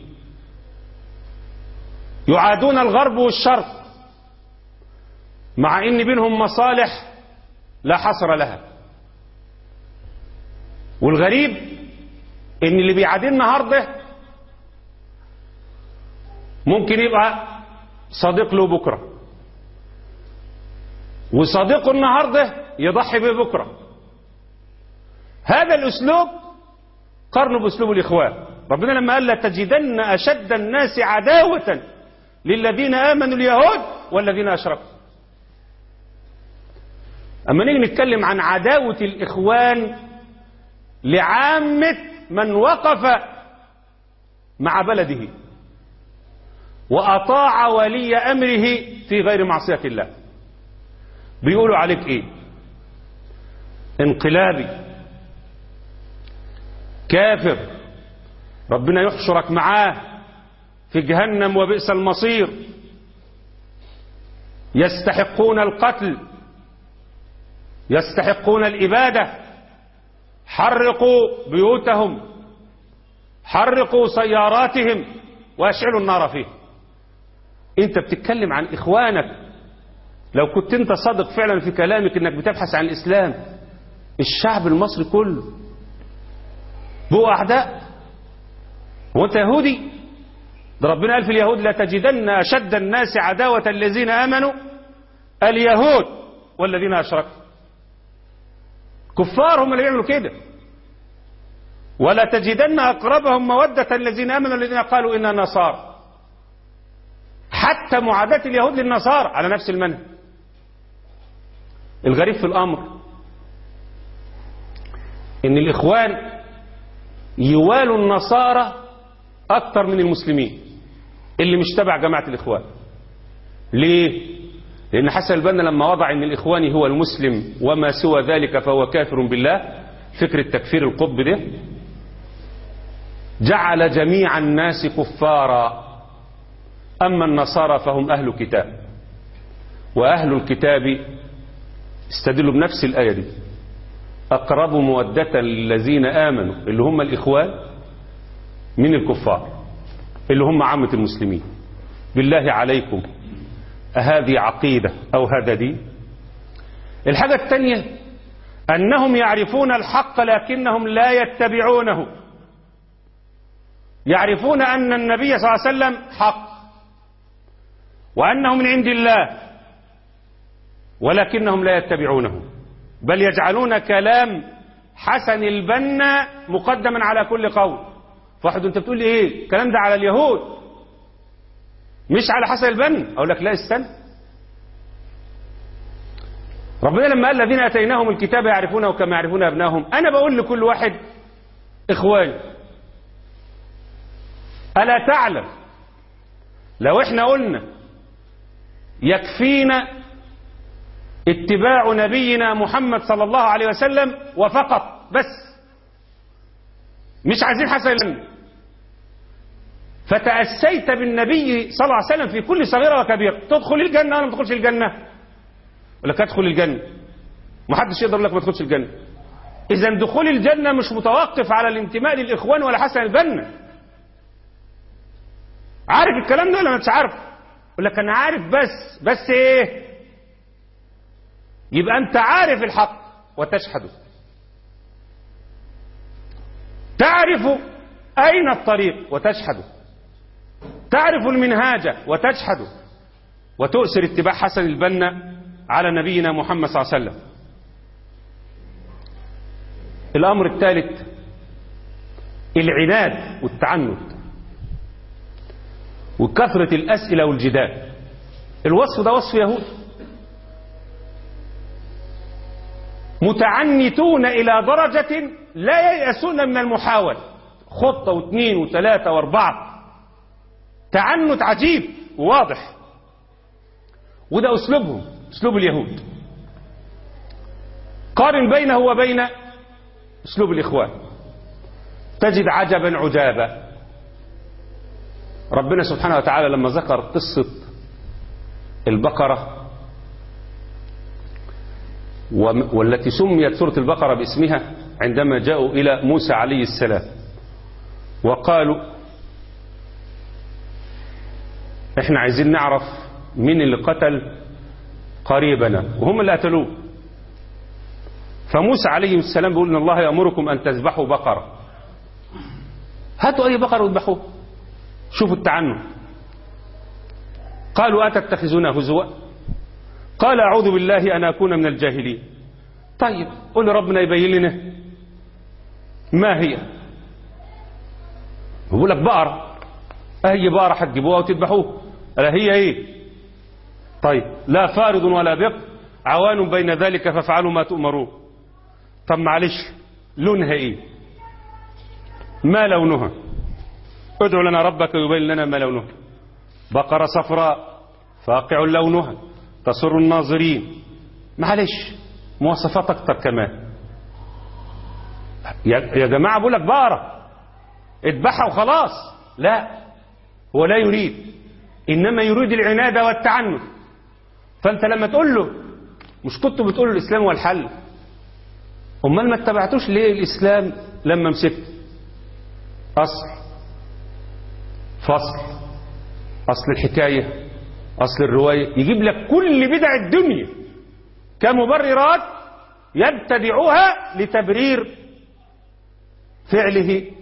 يعادون الغرب والشرق مع ان بينهم مصالح لا حصر لها والغريب ان اللي بيعادي النهارده ممكن يبقى صديق له بكره وصديقه النهارده يضحي به بكره هذا الاسلوب قرنوا باسلوب الاخوان ربنا لما قال لتجدن اشد الناس عداوه للذين امنوا اليهود والذين اشركوا اما نيجي نتكلم عن عداوه الاخوان لعامه من وقف مع بلده واطاع ولي امره في غير معصيه الله بيقولوا عليك ايه انقلابي كافر ربنا يحشرك معاه في جهنم وبئس المصير يستحقون القتل يستحقون الإبادة حرقوا بيوتهم حرقوا سياراتهم واشعلوا النار فيه انت بتتكلم عن اخوانك لو كنت انت صادق فعلا في كلامك انك بتبحث عن الاسلام الشعب المصري كله بقوا اعداء هو انت يهودي ده ربنا قال في اليهود لا تجدن اشد الناس عداوة الذين امنوا اليهود والذين اشركوا كفار هم اللي بيعملوا كده ولا تجدن أقربهم مودة الذين آمنوا الذين قالوا إنا نصارى حتى معاداة اليهود للنصارى على نفس المنهج الغريب في الأمر إن الإخوان يوالوا النصارى أكثر من المسلمين اللي مش تبع جماعة الإخوان ليه؟ لأن حسن البنا لما وضع أن الإخواني هو المسلم وما سوى ذلك فهو كافر بالله فكرة تكفير القطب ده جعل جميع الناس كفارا أما النصارى فهم أهل كتاب وأهل الكتاب استدلوا بنفس الآية دي أقرب مودة للذين آمنوا اللي هم الإخوان من الكفار اللي هم عامة المسلمين بالله عليكم أهذه عقيدة أو هذا دين الحاجة الثانية أنهم يعرفون الحق لكنهم لا يتبعونه يعرفون أن النبي صلى الله عليه وسلم حق وأنه من عند الله ولكنهم لا يتبعونه بل يجعلون كلام حسن البنا مقدما على كل قول فواحد انت بتقول لي ايه الكلام ده على اليهود مش على حسن البنا اقول لك لا استنى ربنا لما قال الذين اتيناهم الكتاب يعرفونه كما يعرفون ابنائهم انا بقول لكل واحد اخواني الا تعلم لو احنا قلنا يكفينا اتباع نبينا محمد صلى الله عليه وسلم وفقط بس مش عايزين حسن البنا فتأسيت بالنبي صلى الله عليه وسلم في كل صغيرة وكبيرة تدخل الجنة ولا ما تدخلش الجنة ولا تدخل الجنة ما حدش يقدر يقول لك ما تدخلش الجنة إذا دخول الجنة مش متوقف على الانتماء للإخوان ولا حسن البنا عارف الكلام ده ولا مش عارف يقول لك أنا عارف بس بس إيه يبقى أنت عارف الحق وتشهده تعرف أين الطريق وتشهده تعرف المنهاج وتجحده وتؤسر اتباع حسن البنا على نبينا محمد صلى الله عليه وسلم الأمر الثالث العناد والتعنت وكثرة الأسئلة والجدال الوصف ده وصف يهود متعنتون إلى درجة لا ييأسون من المحاولة خطة واثنين وثلاثة واربعة تعنت عجيب وواضح وده أسلوبهم أسلوب اليهود قارن بينه وبين أسلوب الإخوان تجد عجبا عجابا ربنا سبحانه وتعالى لما ذكر قصة البقرة والتي سميت سورة البقرة باسمها عندما جاءوا إلى موسى عليه السلام وقالوا احنا عايزين نعرف مين اللي قتل قريبنا وهم اللي قتلوه فموسى عليه السلام بيقول ان الله يأمركم ان تذبحوا بقرة هاتوا اي بقرة واذبحوها شوفوا التعنت قالوا أتتخذون هزوا قال أعوذ بالله أن أكون من الجاهلين طيب قل ربنا يبين لنا ما هي بيقول لك بقرة أي بقرة هتجيبوها وتذبحوها ألا هي إيه طيب لا فارض ولا بق عوان بين ذلك فافعلوا ما تؤمرون طب معلش لونها إيه ما لونها ادعو لنا ربك يبين لنا ما لونها بقرة صفراء فاقع لونها تسر الناظرين معلش مواصفات اكتر كمان يا جماعة بقول لك بقرة اذبحها وخلاص لا هو لا يريد إنما يريد العناد والتعنت فانت لما تقول له مش كنتوا بتقولوا الاسلام هو الحل امال ما اتبعتوش ليه الاسلام لما مسكت اصل فصل اصل الحكايه اصل الروايه يجيب لك كل بدع الدنيا كمبررات يبتدعها لتبرير فعله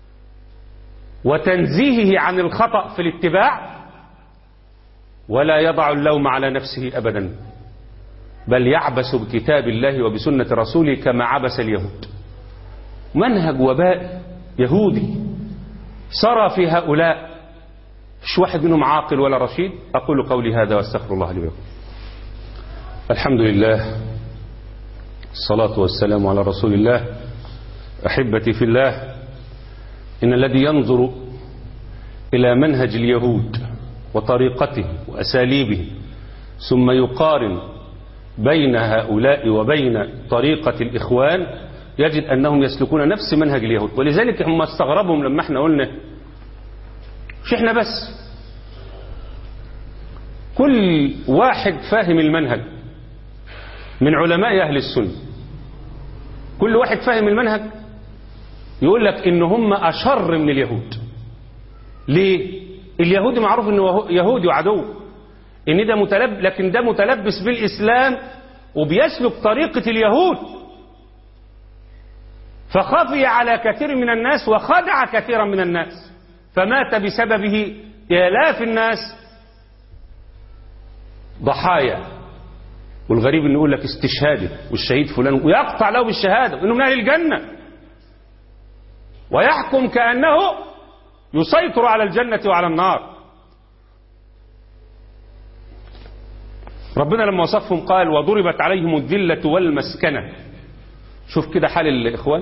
وتنزيهه عن الخطأ في الاتباع ولا يضع اللوم على نفسه أبدا بل يعبس بكتاب الله وبسنة رسوله كما عبس اليهود منهج وباء يهودي سرى في هؤلاء مش واحد منهم عاقل ولا رشيد أقول قولي هذا واستغفر الله لي ولكم الحمد لله الصلاة والسلام على رسول الله أحبتي في الله إن الذي ينظر إلى منهج اليهود وطريقته وأساليبه ثم يقارن بين هؤلاء وبين طريقة الإخوان يجد أنهم يسلكون نفس منهج اليهود ولذلك هم استغربهم لما احنا قلنا مش احنا بس كل واحد فاهم المنهج من علماء أهل السنة كل واحد فاهم المنهج يقول لك ان هم اشر من اليهود ليه اليهودي معروف انه يهودي وعدو ان ده متلب لكن ده متلبس بالاسلام وبيسلك طريقة اليهود فخفي على كثير من الناس وخدع كثيرا من الناس فمات بسببه آلاف الناس ضحايا والغريب انه يقول لك استشهاده والشهيد فلان ويقطع له بالشهاده انه من اهل الجنه ويحكم كأنه يسيطر على الجنة وعلى النار ربنا لما وصفهم قال وضربت عليهم الذلة والمسكنة شوف كده حال الإخوان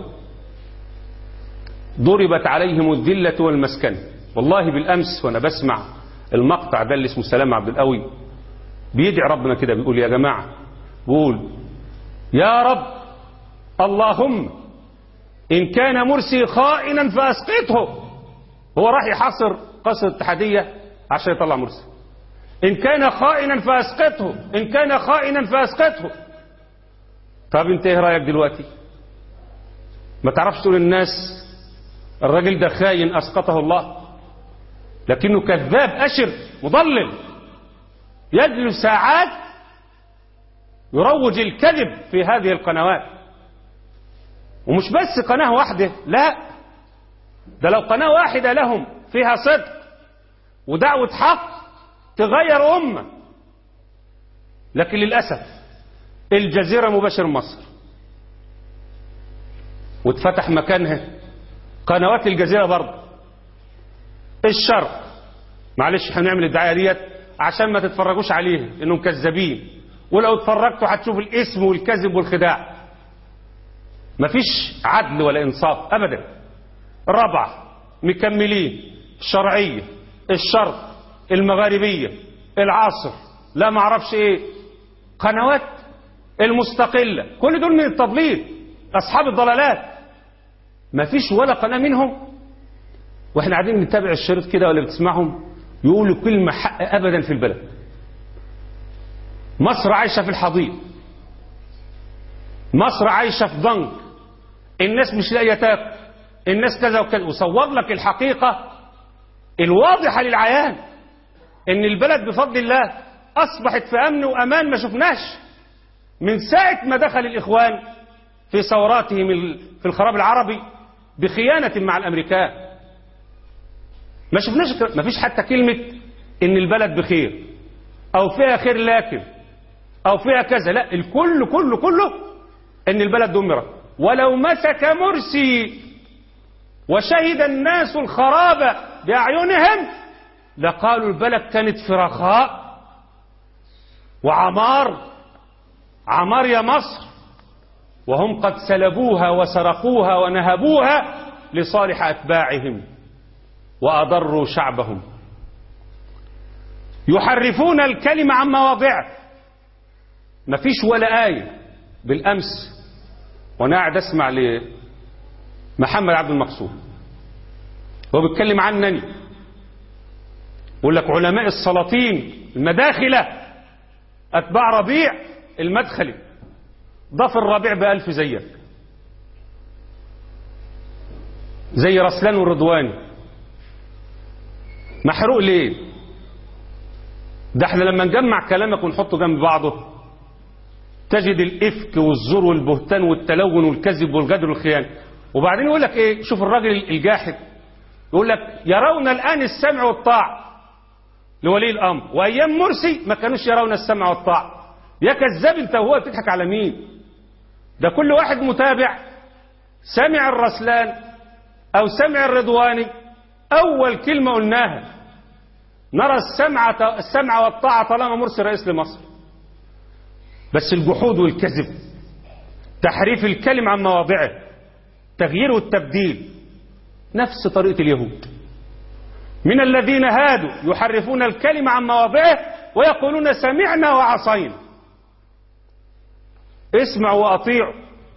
ضربت عليهم الذلة والمسكنة والله بالأمس وأنا بسمع المقطع ده اللي اسمه سلام عبد القوي بيدعي ربنا كده بيقول يا جماعة بيقول يا رب اللهم إن كان مرسي خائنا فأسقطه هو راح يحصر قصر الاتحادية عشان يطلع مرسي إن كان خائنا فأسقطه إن كان خائنا فأسقطه طب انت ايه رأيك دلوقتي ما تعرفش تقول الناس الراجل ده خاين أسقطه الله لكنه كذاب أشر مضلل يجلس ساعات يروج الكذب في هذه القنوات ومش بس قناة واحدة لا ده لو قناة واحدة لهم فيها صدق ودعوة حق تغير أمة لكن للأسف الجزيرة مباشر مصر واتفتح مكانها قنوات الجزيرة برضه الشرق معلش هنعمل الدعاية ديت عشان ما تتفرجوش عليها انهم كذابين ولو اتفرجتوا هتشوف الاسم والكذب والخداع مفيش عدل ولا انصاف ابدا الرابعه مكملين الشرعيه الشرق المغاربيه العصر لا معرفش ايه قنوات المستقله كل دول من التضليل اصحاب الضلالات مفيش ولا قناه منهم واحنا قاعدين نتابع الشريط كده ولا بتسمعهم يقولوا كلمه حق ابدا في البلد مصر عايشه في الحضيض مصر عايشه في ضنك الناس مش لاقيه تاكل الناس كذا وكذا وصور لك الحقيقه الواضحه للعيان ان البلد بفضل الله اصبحت في امن وامان ما شفناش من ساعه ما دخل الاخوان في ثوراتهم في الخراب العربي بخيانه مع الامريكان ما شفناش ما فيش حتى كلمه ان البلد بخير او فيها خير لكن او فيها كذا لا الكل كله كله ان البلد دمرت ولو مسك مرسي وشهد الناس الخراب باعينهم لقالوا البلد كانت في رخاء وعمار عمار يا مصر وهم قد سلبوها وسرقوها ونهبوها لصالح اتباعهم واضروا شعبهم يحرفون الكلمه عن مواضعه مفيش ولا ايه بالامس وانا قاعد اسمع لمحمد عبد المقصود هو بيتكلم عنني يقول لك علماء السلاطين المداخله أتباع ربيع المدخلي ضاف الربيع بألف زيك زي رسلان والرضواني محروق ليه ده احنا لما نجمع كلامك ونحطه جنب بعضه تجد الإفك والزور والبهتان والتلون والكذب والغدر والخيانة وبعدين يقول لك ايه شوف الراجل الجاحد يقول لك يرون الآن السمع والطاعة لولي الأمر وأيام مرسي ما كانوش يرون السمع والطاعة يا كذاب انت وهو بتضحك على مين ده كل واحد متابع سمع الرسلان أو سمع الرضواني أول كلمة قلناها نرى السمع السمع والطاعة طالما مرسي رئيس لمصر بس الجحود والكذب تحريف الكلم عن مواضعه تغيير والتبديل نفس طريقة اليهود من الذين هادوا يحرفون الكلمة عن مواضعه ويقولون سمعنا وعصينا اسمعوا وأطيعوا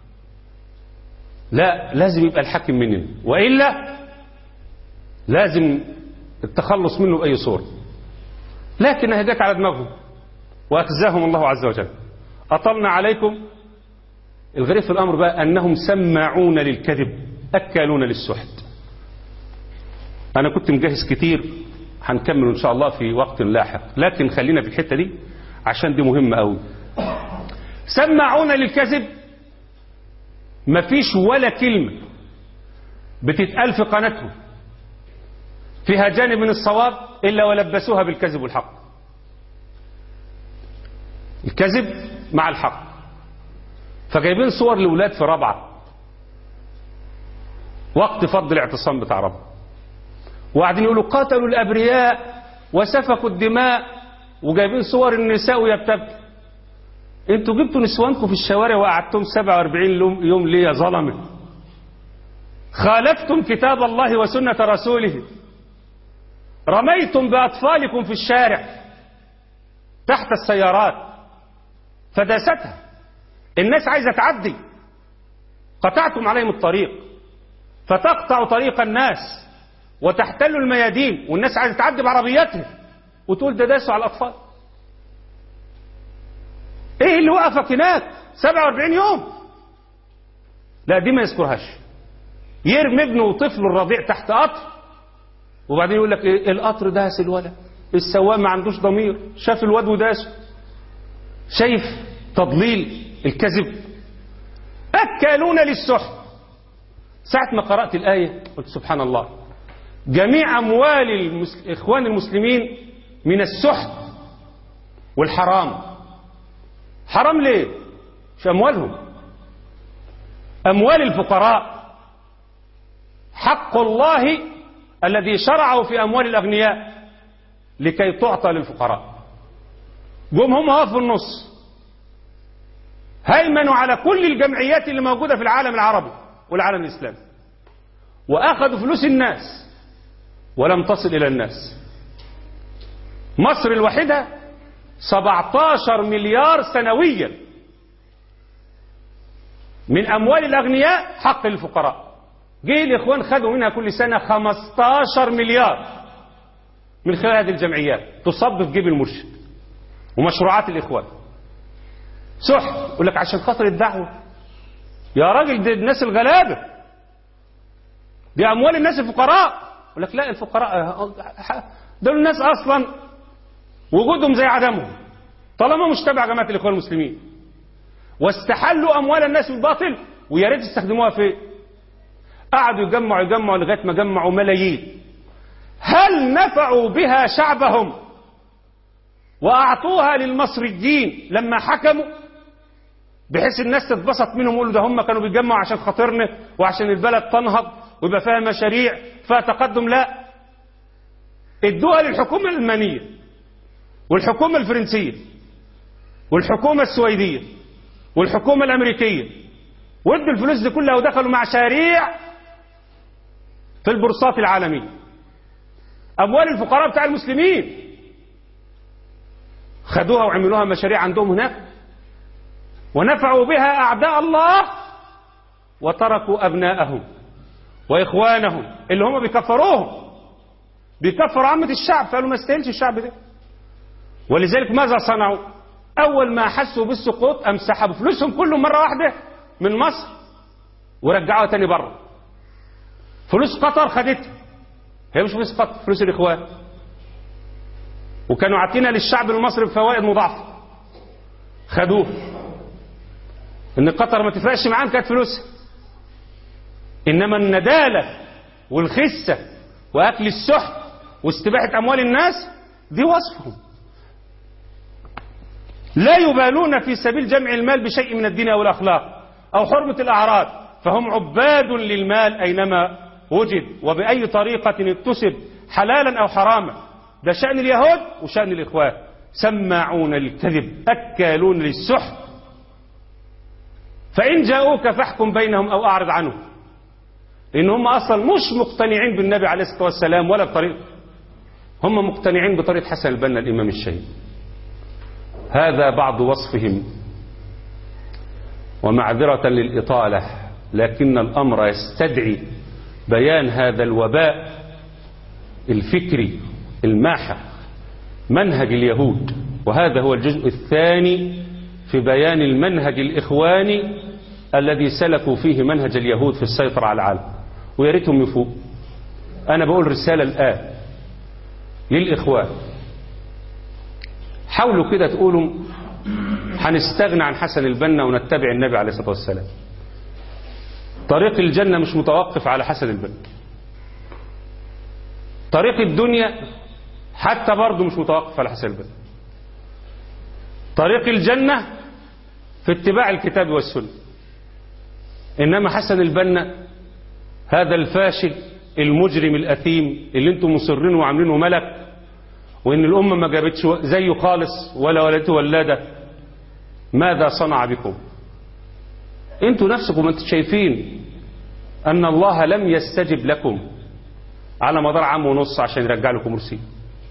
لا لازم يبقى الحاكم مننا وإلا لازم التخلص منه بأي صورة لكن هي جت على دماغهم وأخزاهم الله عز وجل أطلنا عليكم الغريب في الأمر بقى أنهم سماعون للكذب أكالون للسحت أنا كنت مجهز كتير هنكمل إن شاء الله في وقت لاحق لكن خلينا في الحتة دي عشان دي مهمة أوي سماعون للكذب مفيش ولا كلمة بتتقال في قناتهم فيها جانب من الصواب إلا ولبسوها بالكذب والحق الكذب مع الحق فجايبين صور لولاد في رابعة وقت فض الاعتصام بتاع رابعة وقاعدين يقولوا قتلوا الأبرياء وسفكوا الدماء وجايبين صور النساء وهي بتبكي انتوا جبتوا نسوانكم في الشوارع وقعدتم 47 يوم ليه يا ظلمه خالفتم كتاب الله وسنة رسوله رميتم بأطفالكم في الشارع تحت السيارات فداستها الناس عايزة تعدي قطعتم عليهم الطريق فتقطع طريق الناس وتحتلوا الميادين والناس عايزة تعدي بعربياتهم وتقول ده داسوا على الأطفال ايه اللي وقفك هناك 47 يوم لا دي ما يذكرهاش يرمي ابنه وطفله الرضيع تحت قطر وبعدين يقول لك إيه القطر داس الولد السواق ما عندوش ضمير شاف الواد وداسه شايف تضليل الكذب أكالون للسحت ساعة ما قرأت الآية قلت سبحان الله جميع أموال المس... إخوان المسلمين من السحت والحرام حرام ليه مش أموالهم أموال الفقراء حق الله الذي شرعه في أموال الأغنياء لكي تعطى للفقراء جم هم هو في النص هيمنوا على كل الجمعيات اللي موجودة في العالم العربي والعالم الإسلامي وأخذوا فلوس الناس ولم تصل إلى الناس مصر الوحيدة 17 مليار سنويا من أموال الأغنياء حق الفقراء جه الإخوان خدوا منها كل سنة 15 مليار من خلال هذه الجمعيات تصب في جيب المرشد ومشروعات الإخوان سحت يقول لك عشان خاطر الدعوة يا راجل دي الناس الغلابة دي أموال الناس الفقراء يقول لك لا الفقراء دول الناس أصلا وجودهم زي عدمهم طالما مش تبع جماعة الإخوان المسلمين واستحلوا أموال الناس بالباطل ويا ريت يستخدموها في قعدوا يجمعوا يجمعوا لغاية ما جمعوا ملايين هل نفعوا بها شعبهم وأعطوها للمصريين لما حكموا بحيث الناس تتبسط منهم ويقولوا ده هم كانوا بيجمعوا عشان خاطرنا وعشان البلد تنهض ويبقى فيها مشاريع فيها تقدم لا ادوها للحكومة الألمانية والحكومة الفرنسية والحكومة السويدية والحكومة الأمريكية وادوا الفلوس دي كلها ودخلوا مشاريع في البورصات العالمية أموال الفقراء بتاع المسلمين خدوها وعملوها مشاريع عندهم هناك ونفعوا بها أعداء الله وتركوا أبناءهم وإخوانهم اللي هم بيكفروهم بيكفروا عامة الشعب فقالوا ما يستاهلش الشعب ده ولذلك ماذا صنعوا أول ما حسوا بالسقوط أم سحبوا فلوسهم كلهم مرة واحدة من مصر ورجعوها تاني بره فلوس قطر خدتها هي مش فلوس قطر فلوس الإخوان وكانوا عاطينها للشعب المصري بفوائد مضاعفة خدوه ان قطر ما تفرقش معاهم كانت فلوسها انما الندالة والخسة واكل السحت واستباحة اموال الناس دي وصفهم لا يبالون في سبيل جمع المال بشيء من الدين او الاخلاق او حرمة الاعراض فهم عباد للمال اينما وجد وباي طريقة اكتسب حلالا او حراما ده شأن اليهود وشأن الاخوان سماعون للكذب اكالون للسحت فإن جاءوك فاحكم بينهم أو أعرض عنهم لأن هم أصلا مش مقتنعين بالنبي عليه الصلاة والسلام ولا بطريقة هم مقتنعين بطريقة حسن البنا الإمام الشهيد هذا بعض وصفهم ومعذرة للإطالة لكن الأمر يستدعي بيان هذا الوباء الفكري الماحق منهج اليهود وهذا هو الجزء الثاني في بيان المنهج الإخواني الذي سلكوا فيه منهج اليهود في السيطرة على العالم ويا ريتهم يفوق أنا بقول رسالة الآن للإخوان حاولوا كده تقولوا هنستغنى عن حسن البنا ونتبع النبي عليه الصلاة والسلام طريق الجنة مش متوقف على حسن البنا طريق الدنيا حتى برضه مش متوقف على حسن البنا طريق الجنة في اتباع الكتاب والسنة إنما حسن البنا هذا الفاشل المجرم الأثيم اللي انتم مصرين وعاملينه ملك وإن الأمة ما جابتش زيه خالص ولا ولدته ولادة ماذا صنع بكم انتوا نفسكم انتوا شايفين أن الله لم يستجب لكم على مدار عام ونص عشان يرجع لكم مرسي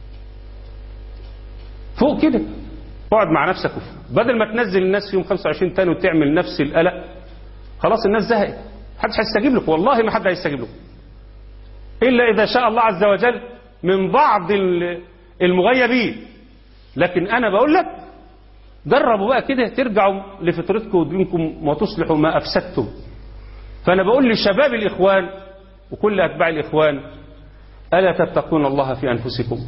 فوق كده اقعد مع نفسك بدل ما تنزل الناس في يوم 25 تاني وتعمل نفس القلق خلاص الناس زهقت محدش هيستجيب لكم والله ما حد هيستجيب لكم الا اذا شاء الله عز وجل من بعض المغيبين لكن انا بقول لك جربوا بقى كده ترجعوا لفطرتكم ودينكم وتصلحوا ما افسدتم فانا بقول لشباب الاخوان وكل اتباع الاخوان الا تتقون الله في انفسكم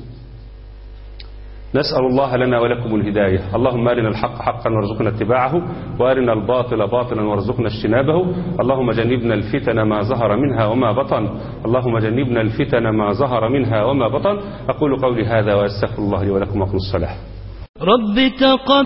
نسأل الله لنا ولكم الهداية اللهم أرنا الحق حقا وارزقنا اتباعه وأرنا الباطل باطلا وارزقنا اجتنابه اللهم جنبنا الفتن ما ظهر منها وما بطن اللهم جنبنا الفتن ما ظهر منها وما بطن أقول قولي هذا وأستغفر الله لي ولكم وأقول الصلاة رب تقبل